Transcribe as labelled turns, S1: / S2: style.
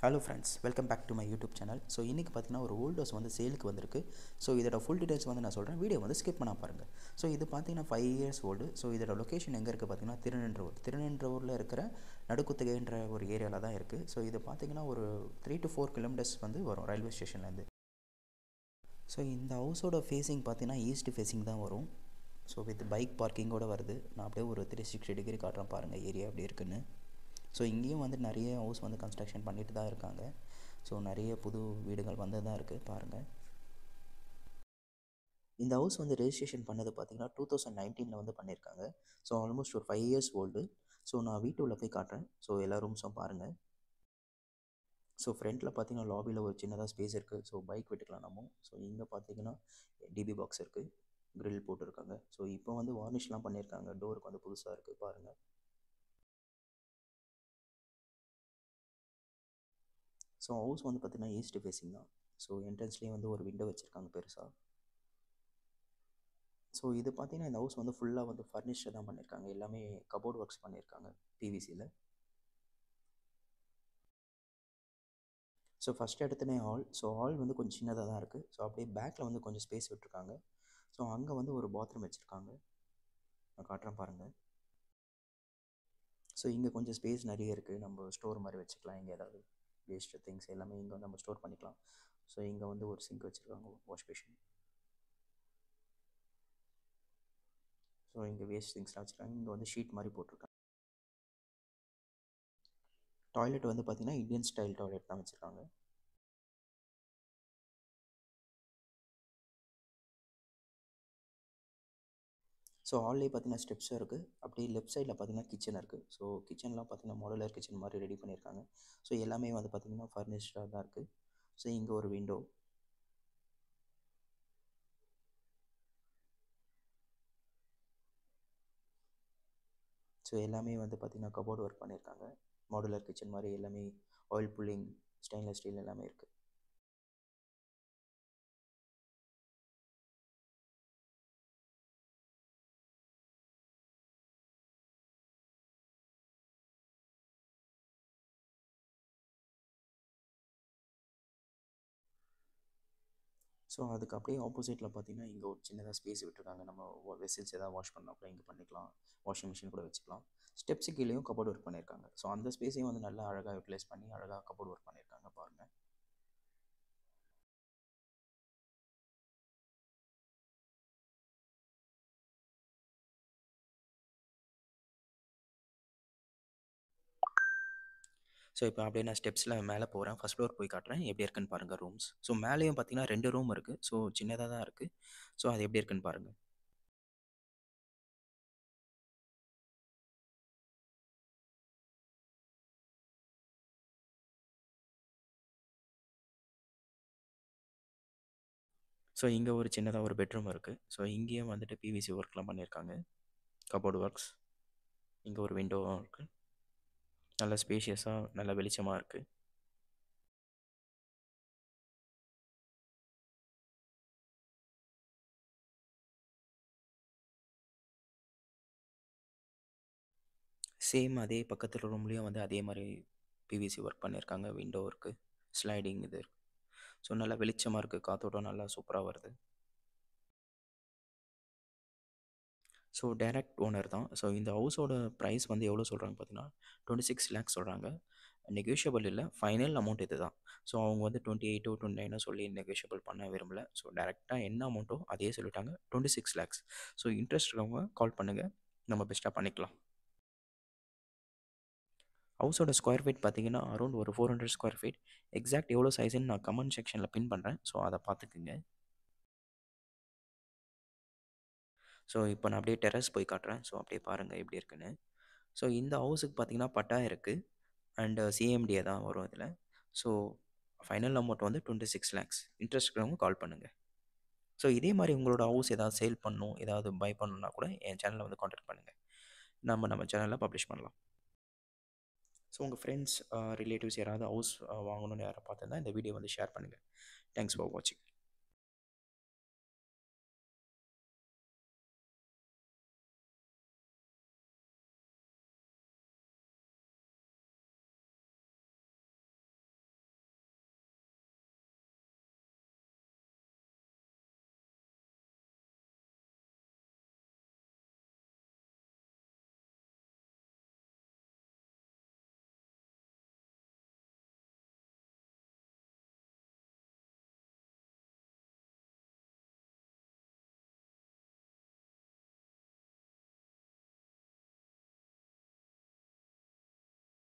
S1: hello friends welcome back to my YouTube channel so இன்றைக்கி பார்த்தீங்கன்னா ஒரு ஓல்ட் ஹவுஸ் வந்து சேலுக்கு வந்திருக்கு ஸோ இதோட ஃபுல் டீடைல்ஸ் வந்து நான் சொல்கிறேன் வீடியோ வந்து ஸ்கிப் பண்ண பாருங்கள் ஸோ இது பார்த்தீங்கன்னா ஃபைவ் இயர்ஸ் ஓல்டு ஸோ இதோட லொக்கேஷன் எங்கே இருக்குது பார்த்தீங்கன்னா திருநென்றூர் திருநென்றூரில் இருக்கிற நடுக்குத்தகைன்ற ஒரு ஏரியாவில் தான் இருக்குது ஸோ இது பார்த்தீங்கன்னா ஒரு த்ரீ டு ஃபோர் கிலோமீட்டர்ஸ் வந்து வரும் ரயில்வே ஸ்டேஷன்லேருந்து ஸோ இந்த ஹவுஸோட ஃபேஸிங் பார்த்தீங்கன்னா ஈஸ்ட் ஃபேஸிங் தான் வரும் ஸோ வித் பைக் பார்க்கிங்கோட வருது நான் அப்படியே ஒரு த்ரீ சிக்ஸ்டி டிகிரி காட்டுறேன் பாருங்கள் ஏரியா எப்படி இருக்குன்னு ஸோ இங்கேயும் வந்து நிறைய ஹவுஸ் வந்து கன்ஸ்ட்ரக்ஷன் பண்ணிட்டு தான் இருக்காங்க ஸோ நிறைய புது வீடுகள் வந்து தான் இருக்குது பாருங்கள் இந்த ஹவுஸ் வந்து ரெஜிஸ்ட்ரேஷன் பண்ணது பார்த்தீங்கன்னா டூ தௌசண்ட் நைன்டீனில் வந்து பண்ணியிருக்காங்க ஸோ ஆல்மோஸ்ட் ஒரு ஃபைவ் இயர்ஸ் ஓல்டு ஸோ நான் வீட்டு உள்ள போய் காட்டுறேன் ஸோ எல்லா ரூம்ஸும் பாருங்கள் ஸோ ஃப்ரண்ட்டில் பார்த்தீங்கன்னா லாபியில் ஒரு சின்னதாக ஸ்பேஸ் இருக்குது ஸோ பைக் விட்டுக்கலாம் நம்ம ஸோ இங்கே பார்த்தீங்கன்னா டிபி பாக்ஸ் இருக்குது க்ரில் போட்டிருக்காங்க ஸோ இப்போ வந்து வார்னிஷ்லாம் பண்ணியிருக்காங்க டோருக்கு வந்து புதுசாக இருக்குது பாருங்கள் ஸோ ஹவுஸ் வந்து பார்த்திங்கன்னா ஈஸ்ட் ஃபேஸிங் தான் ஸோ என்ட்ரன்ஸ்லேயே வந்து ஒரு விண்டோ வச்சுருக்காங்க பெருசாக ஸோ இது பார்த்தீங்கன்னா இந்த ஹவுஸ் வந்து ஃபுல்லாக வந்து ஃபர்னிஷ்டு தான் பண்ணியிருக்காங்க எல்லாமே கபோர்ட் ஒர்க்ஸ் பண்ணியிருக்காங்க பிவிசியில் ஸோ ஃபஸ்ட் எடுத்தனே ஹால் ஸோ ஹால் வந்து கொஞ்சம் சின்னதாக தான் இருக்குது ஸோ அப்படியே பேக்கில் வந்து கொஞ்சம் ஸ்பேஸ் விட்டுருக்காங்க ஸோ அங்கே வந்து ஒரு பாத்ரூம் வச்சுருக்காங்க நான் காட்டுறேன் பாருங்கள் ஸோ இங்கே கொஞ்சம் ஸ்பேஸ் நிறைய இருக்குது நம்ம ஸ்டோர் மாதிரி வச்சுக்கலாம் இங்கே ஏதாவது வேஸ்ட்டு திங்ஸ் எல்லாமே இங்கே வந்து நம்ம ஸ்டோர் பண்ணிக்கலாம் ஸோ இங்கே வந்து ஒரு சிங்க் வச்சுருக்காங்க வாஷ் பேஷன் ஸோ இங்கே வேஸ்ட் திங்ஸ்லாம் வச்சுருக்காங்க இங்கே வந்து ஷீட் மாதிரி போட்டிருக்காங்க டாய்லெட் வந்து பார்த்திங்கன்னா இந்தியன் ஸ்டைல் டாய்லெட் தான் வச்சுருக்காங்க ஸோ ஹால்லே பார்த்தீங்கன்னா ஸ்டெப்ஸும் இருக்குது அப்படியே லெஃப்ட் சைடில் பார்த்தீங்கன்னா கிச்சன் இருக்குது ஸோ கிச்சன்லாம் பார்த்தீங்கன்னா மாடலர் கிச்சன் மாதிரி ரெடி பண்ணியிருக்காங்க ஸோ எல்லாமே வந்து பார்த்திங்கன்னா ஃபர்னிஷ்டாக தான் இருக்குது ஸோ இங்கே ஒரு விண்டோ ஸோ எல்லாமே வந்து பார்த்திங்கன்னா கபோர்டு ஒர்க் பண்ணியிருக்காங்க மாடுலர் கிச்சன் மாதிரி எல்லாமே ஆயில் புல்லிங் ஸ்டெயின்லெஸ் ஸ்டீல் எல்லாமே இருக்குது ஸோ அதுக்கு அப்படியே ஆப்போசிட்டில் பார்த்தீங்கன்னா இங்கே ஒரு சின்னதாக ஸ்பேஸ் விட்டுருக்காங்க நம்ம வெசில்ஸ் எதாவது வாஷ் பண்ணால் கூட இங்கே பண்ணிக்கலாம் வாஷிங் மிஷின் கூட வச்சுக்கலாம் ஸ்டெப்ஸு கீழேயும் கபோர்ட் ஒர்க் பண்ணியிருக்காங்க ஸோ அந்த ஸ்பேஸையும் வந்து நல்லா அழகாக யூட்டிலைஸ் பண்ணி அழகாக கபோர்ட் ஒர்க் பண்ணியிருக்காங்க பாருங்கள் ஸோ இப்போ அப்படியே நான் ஸ்டெப்ஸில் மேலே போகிறேன் ஃபஸ்ட் ஃப்ளோர் போய் காட்டுறேன் எப்படி இருக்குன்னு பாருங்கள் ரூம்ஸ் ஸோ மேலேயும் பார்த்தீங்கன்னா ரெண்டு ரூம் இருக்குது ஸோ சின்னதாக தான் இருக்குது ஸோ அது எப்படி இருக்குன்னு பாருங்கள் ஸோ இங்கே ஒரு சின்னதாக ஒரு பெட்ரூம் இருக்குது ஸோ இங்கேயும் வந்துட்டு பிவிசி ஒர்க்லாம் பண்ணியிருக்காங்க கபோர்டு ஒர்க்ஸ் இங்கே ஒரு விண்டோவும் இருக்குது நல்ல ஸ்பேஷியஸாக நல்ல வெளிச்சமாக இருக்குது சேம் அதே பக்கத்தில் ரூம்லேயும் வந்து அதே மாதிரி பிவிசி ஒர்க் பண்ணியிருக்காங்க விண்டோ இருக்குது ஸ்லைடிங் இது இருக்குது ஸோ நல்லா வெளிச்சமாக இருக்குது காற்றோட்டம் நல்லா சூப்பராக வருது ஸோ டைரக்ட் ஓனர் தான் ஸோ இந்த ஹவுஸோட ப்ரைஸ் வந்து எவ்வளோ சொல்கிறாங்க பார்த்தீங்கன்னா டுவெண்ட்டி சிக்ஸ் லேக்ஸ் சொல்கிறாங்க நெகோஷியபிள் இல்லை ஃபைனல் அமௌண்ட் இது தான் ஸோ அவங்க வந்து டுவெண்ட்டி எயிட்டோ டுவெண்ட்டி நைனோ சொல்லி நெகோஷியபிள் பண்ண விரும்பல ஸோ டேரெக்டாக என்ன அமௌண்ட்டோ அதே சொல்லிட்டாங்க twenty six lakhs so interest இருக்கவங்க கால் பண்ணுங்கள் நம்ம பெஸ்ட்டாக பண்ணிக்கலாம் ஹவுஸோட ஸ்கொயர் ஃபீட் பார்த்தீங்கன்னா அரௌண்ட் ஒரு four hundred square feet exact எவ்வளோ சைஸ்ன்னு நான் கமெண்ட் செக்ஷனில் பின் பண்ணுறேன் ஸோ அதை பார்த்துக்குங்க ஸோ இப்போ நான் அப்படியே டெரஸ் போய் காட்டுறேன் ஸோ அப்படியே பாருங்கள் எப்படி இருக்குன்னு ஸோ இந்த ஹவுஸுக்கு பார்த்தீங்கன்னா பட்டா இருக்குது அண்டு சிஎம்டிஏ தான் வரும் இதில் ஸோ ஃபைனல் அமௌண்ட் வந்து டுவெண்ட்டி சிக்ஸ் லேக்ஸ் இன்ட்ரெஸ்ட் இருக்கிறவங்க கால் பண்ணுங்கள் ஸோ இதே மாதிரி உங்களோட ஹவுஸ் ஏதாவது சேல் பண்ணணும் ஏதாவது பை பண்ணணுன்னா கூட என் சேனலில் வந்து காண்டாக்ட் பண்ணுங்கள் நம்ம நம்ம சேனலில் பப்ளிஷ் பண்ணலாம் ஸோ உங்கள் ஃப்ரெண்ட்ஸ் ரிலேட்டிவ்ஸ் யாராவது ஹவுஸ் வாங்கணும்னு யாரை பார்த்துருந்தா இந்த வீடியோ வந்து ஷேர் பண்ணுங்கள் தேங்க்ஸ் ஃபார் வாட்சிங்